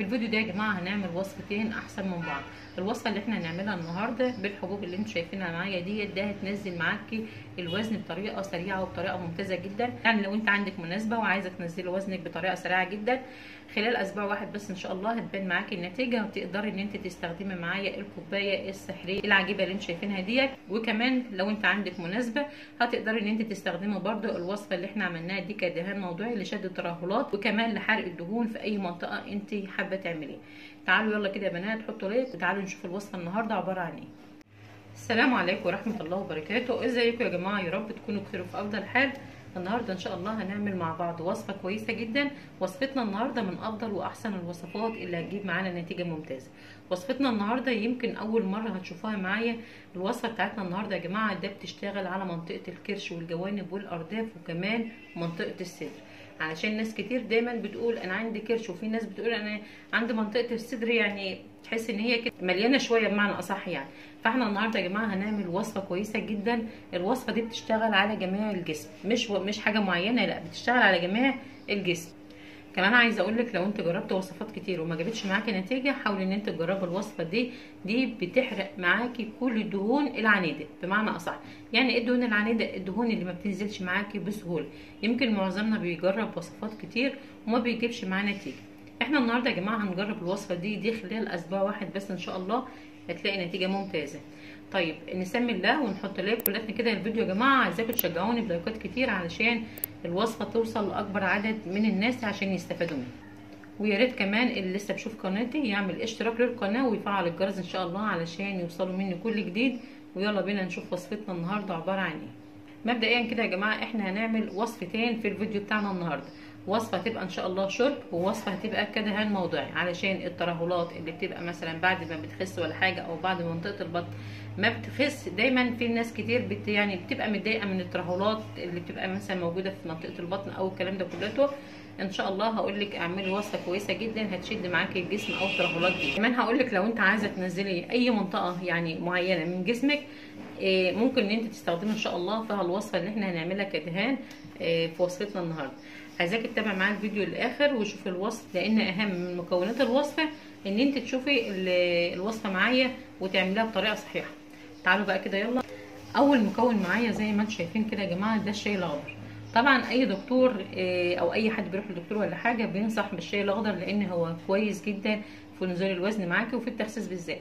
في الفيديو ده يا جماعه هنعمل وصفتين احسن من بعض الوصفه اللي احنا هنعملها النهارده بالحبوب اللي انتوا شايفينها معايا ديت ده هتنزل معاكي الوزن بطريقه سريعه وبطريقه ممتازه جدا يعني لو انت عندك مناسبه وعايزه تنزلي وزنك بطريقه سريعه جدا خلال اسبوع واحد بس ان شاء الله هتبان معاكي النتيجه وتقدري ان انت تستخدمي معايا الكوبايه السحريه العجيبه اللي انتوا شايفينها ديت وكمان لو انت عندك مناسبه هتقدري ان انت تستخدمي برده الوصفه اللي احنا عملناها دي كدهان موضوعي لشد الترهلات وكمان لحرق الدهون في اي منطقه انت حابه تعمليه تعالوا يلا كده يا بنات حطوا لايك وتعالوا نشوف الوصفه النهارده عباره عن ايه السلام عليكم ورحمه الله وبركاته ازيكم يا جماعه يا رب تكونوا بخير وفي افضل حال النهارده ان شاء الله هنعمل مع بعض وصفه كويسه جدا وصفتنا النهارده من افضل واحسن الوصفات اللي هتجيب معانا نتيجه ممتازه وصفتنا النهارده يمكن اول مره هتشوفوها معايا الوصفه بتاعتنا النهارده يا جماعه ده بتشتغل على منطقه الكرش والجوانب والارداف وكمان منطقه الصدر علشان ناس كتير دايما بتقول انا عندي كرش وفي ناس بتقول انا عندي منطقه الصدر يعني تحس ان هي كده مليانه شويه بمعنى اصح يعني فاحنا النهارده يا جماعه هنعمل وصفه كويسه جدا الوصفه دي بتشتغل على جميع الجسم مش و... مش حاجه معينه لا بتشتغل على جميع الجسم كمان عايزه اقول لك لو انت جربت وصفات كتير وما جابتش معاكي نتيجه حاولي ان انت تجربي الوصفه دي دي بتحرق معاكي كل الدهون العنيده بمعنى اصح يعني ايه الدهون العنيده الدهون اللي ما بتنزلش معاكي بسهوله يمكن معظمنا بيجرب وصفات كتير وما بيجيبش معاه نتيجه احنا النهارده يا جماعه هنجرب الوصفه دي دي خلال اسبوع واحد بس ان شاء الله هتلاقي نتيجه ممتازه طيب نسمي الله ونحط لايك كلنا كده الفيديو يا جماعه عايزاكم تشجعوني بلايكات كتير علشان الوصفه توصل لاكبر عدد من الناس عشان يستفادوا منها ويا ريت كمان اللي لسه بيشوف قناتي يعمل اشتراك للقناه ويفعل الجرس ان شاء الله علشان يوصلوا مني كل جديد ويلا بينا نشوف وصفتنا النهارده عباره عن ايه مبدئيا كده يا جماعه احنا هنعمل وصفتين في الفيديو بتاعنا النهارده وصفه هتبقى ان شاء الله شرب ووصفه هتبقى كدهان موضعي علشان الترهلات اللي بتبقى مثلا بعد ما بتخس ولا حاجه او بعد منطقه البطن ما بتخس دايما في ناس كتير بت يعني بتبقى متضايقه من الترهلات اللي بتبقى مثلا موجوده في منطقه البطن او الكلام ده كلته ان شاء الله هقول لك اعملي وصفه كويسه جدا هتشد معاكي الجسم او الترهلات دي كمان هقول لك لو انت عايزه تنزلي اي منطقه يعني معينه من جسمك ممكن ان انت تستخدمي ان شاء الله فيها الوصفه اللي احنا هنعملها كدهان في وصفتنا النهارده عايزاكي تتابع معايا الفيديو للاخر وشوفي الوصف لان اهم من مكونات الوصفه ان انت تشوفي الوصفه معايا وتعمليها بطريقه صحيحه تعالوا بقى كده يلا اول مكون معايا زي ما انتم شايفين كده يا جماعه ده الشاي الاخضر طبعا اي دكتور او اي حد بيروح للدكتور ولا حاجه بينصح بالشاي الاخضر لان هو كويس جدا في نزول الوزن معاكي وفي التخسيس بالذات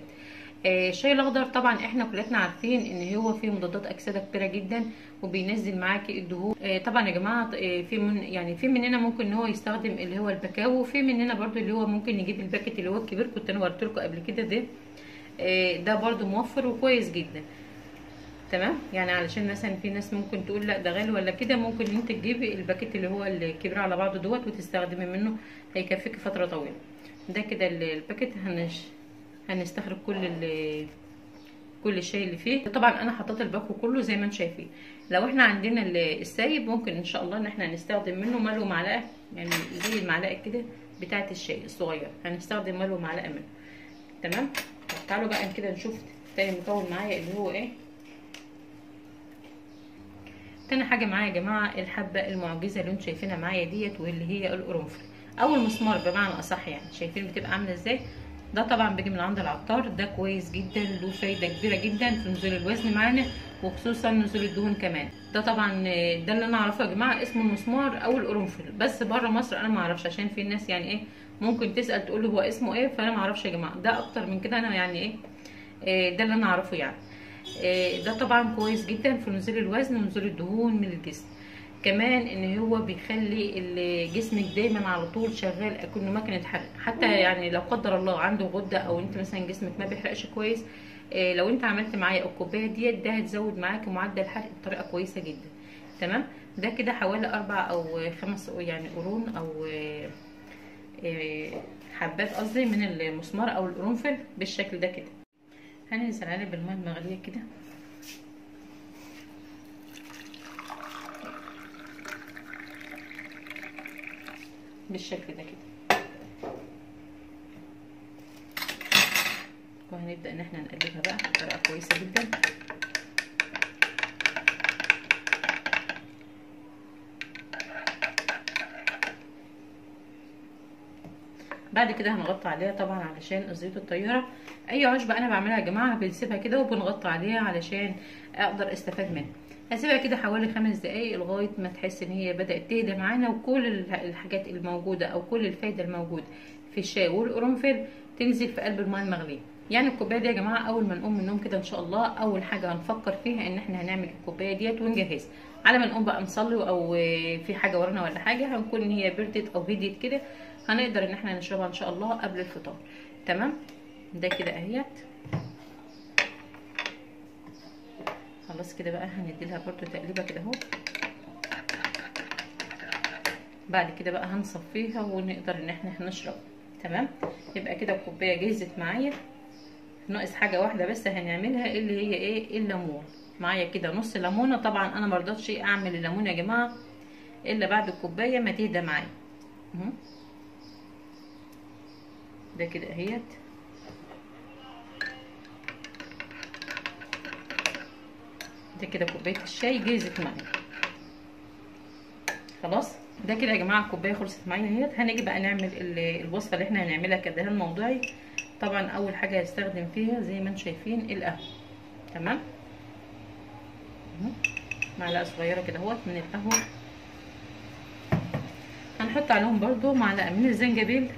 الشاي الاخضر طبعا احنا كلنا عارفين ان هو فيه مضادات اكسده كبيره جدا وبينزل معاكي الدهون طبعا يا جماعه في من يعني في مننا ممكن ان هو يستخدم اللي هو البكاو وفي مننا برضو اللي هو ممكن يجيب الباكت اللي هو الكبير كنت انا وريت لكم قبل كده ده ده برضو موفر وكويس جدا تمام يعني علشان مثلا في ناس ممكن تقول لا ده غالي ولا كده ممكن ان انت تجيبي الباكت اللي هو الكبير على بعضه دوت وتستخدمي منه هيكفيكي فتره طويله ده كده الباكت هنش هنستخرج كل كل الشاي اللي فيه طبعا انا حطيت الباكو كله زي ما انتم شايفين لو احنا عندنا السايب ممكن ان شاء الله ان احنا نستخدم منه ملو معلقه يعني زي المعلقه كده بتاعه الشاي الصغير هنستخدم ملو معلقه منه تمام تعالوا بقى كده نشوف تاني مكون معايا اللي هو ايه تاني حاجه معايا يا جماعه الحبه المعجزه اللي انتم شايفينها معايا ديت واللي هي القرنفل او المسمار بمعنى اصح يعني شايفين بتبقى عامله ازاي ده طبعا بيجي من عند العطار ده كويس جدا له فايده كبيره جدا في نزول الوزن معانا وخصوصا نزول الدهون كمان ده طبعا ده اللي انا اعرفه يا جماعه اسمه المسمار او القرنفل بس بره مصر انا ما اعرفش عشان في ناس يعني ايه ممكن تسال تقول هو اسمه ايه فانا ما اعرفش يا جماعه ده اكتر من كده انا يعني ايه, إيه ده اللي انا اعرفه يعني إيه ده طبعا كويس جدا في نزول الوزن ونزول الدهون من الجسم كمان ان هو بيخلي جسمك دايما على طول شغال اكنه ماكينه حرق حتى يعني لو قدر الله عنده غده او انت مثلا جسمك ما بيحرقش كويس إيه لو انت عملت معايا الكوبايه ديت ده هتزود معاكي معدل الحرق بطريقه كويسه جدا تمام ده كده حوالي اربع او خمس يعني قرون او إيه حبات قصدي من المسمار او القرنفل بالشكل ده كده هننزل عليه بالماء المغليه كده بالشكل ده كده وهنبدا ان احنا نقلبها بقى بطريقه كويسه جدا بعد كده هنغطي عليها طبعا علشان الزيوت الطياره اي عشبه انا بعملها يا جماعه بنسيبها كده وبنغطي عليها علشان اقدر استفاد منها هسيبها كده حوالي خمس دقايق لغايه ما تحس ان هي بدات تهدى معانا وكل الحاجات الموجوده او كل الفايده الموجوده في الشاي والقرنفل تنزل في قلب الماء المغليه يعني الكوبايه دي يا جماعه اول ما نقوم من النوم كده ان شاء الله اول حاجه هنفكر فيها ان احنا هنعمل الكوبايه ديت ونجهزها على ما نقوم بقى نصلي او في حاجه ورانا ولا حاجه هنكون ان هي بردت او هديت كده هنقدر ان احنا نشربها ان شاء الله قبل الفطار تمام ده كده اهيت خلاص كده بقى هنديلها برضو تقليبه كده اهو بعد كده بقى هنصفيها ونقدر ان احنا نشرب تمام يبقى كده الكوبايه جهزت معايا ناقص حاجه واحده بس هنعملها اللي هي ايه الليمون معايا كده نص ليمونه طبعا انا مرضتش اعمل الليمون يا جماعه الا بعد الكوبايه ما تهدى معايا ده كده اهيت ده كده كوبايه الشاي جهزت معايا خلاص ده كده يا جماعه الكوبايه خلصت معايا اهيت هنيجي بقى نعمل الوصفه اللي احنا هنعملها كدهان موضعي طبعا اول حاجه هستخدم فيها زي ما انتم شايفين القهوه تمام معلقه صغيره كده اهوت من القهوه هنحط عليهم برضو معلقه من الزنجبيل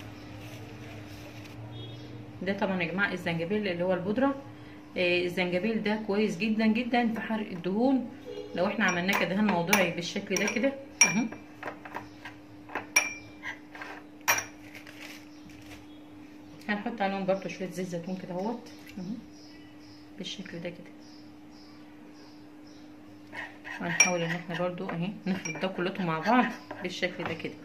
ده طبعا يا جماعه الزنجبيل اللي هو البودره آه الزنجبيل ده كويس جدا جدا في حرق الدهون لو احنا عملناه كدهان موضعي بالشكل ده كده اهو هنحط عليهم برضو شويه زيت زيتون كده اهوت بالشكل ده كده وهنحاول ان احنا برضو اهي نخلط ده كلته مع بعض بالشكل ده كده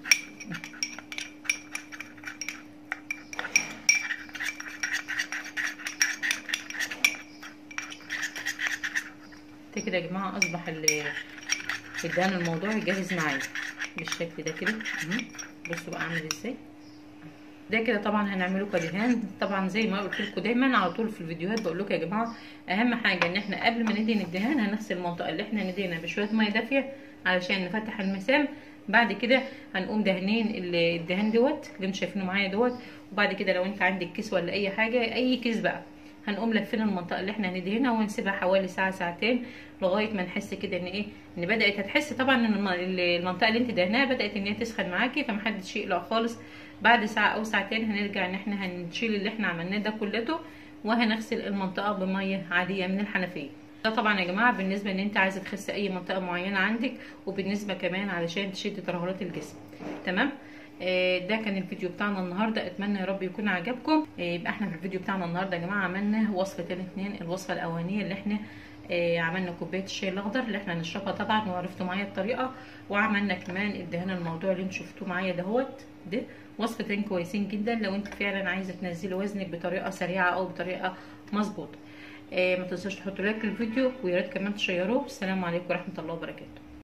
ده كده يا جماعه اصبح الدهان الموضوعي جاهز معايا بالشكل ده كده بصوا بقى عامل ازاي ده كده طبعا هنعمله كدهان طبعا زي ما قلت لكم دايما على طول في الفيديوهات بقول لكم يا جماعه اهم حاجه ان احنا قبل ما ندهن الدهان هنغسل المنطقه اللي احنا ندهنها بشويه ميه دافيه علشان نفتح المسام بعد كده هنقوم دهنين الدهان دوت اللي انتوا شايفينه معايا دوت وبعد كده لو انت عندك كيس ولا اي حاجه اي كيس بقى هنقوم لفين المنطقه اللي احنا هندهنها ونسيبها حوالي ساعه ساعتين لغايه ما نحس كده ان ايه ان بدات هتحس طبعا ان المنطقه اللي انت دهناها بدات ان هي تسخن معاكي فمحدش يقلق خالص بعد ساعه او ساعتين هنرجع ان احنا هنشيل اللي احنا عملناه ده كلته وهنغسل المنطقه بميه عاديه من الحنفيه ده طبعا يا جماعه بالنسبه ان انت عايزه تخسي اي منطقه معينه عندك وبالنسبه كمان علشان تشد ترهلات الجسم تمام ده كان الفيديو بتاعنا النهارده اتمنى يا رب يكون عجبكم يبقى احنا في الفيديو بتاعنا النهارده يا جماعه عملنا وصفتين اتنين الوصفه الاولانيه اللي احنا عملنا كوبايه الشاي الاخضر اللي احنا هنشربها طبعا وعرفتوا معايا الطريقه وعملنا كمان الدهان الموضوع اللي انتوا شفتوه معايا دهوت ده وصفتين كويسين جدا لو انت فعلا عايزه تنزلي وزنك بطريقه سريعه او بطريقه مظبوطه ما تنسوش تحطوا لايك للفيديو ويا ريت كمان تشيروه السلام عليكم ورحمه الله وبركاته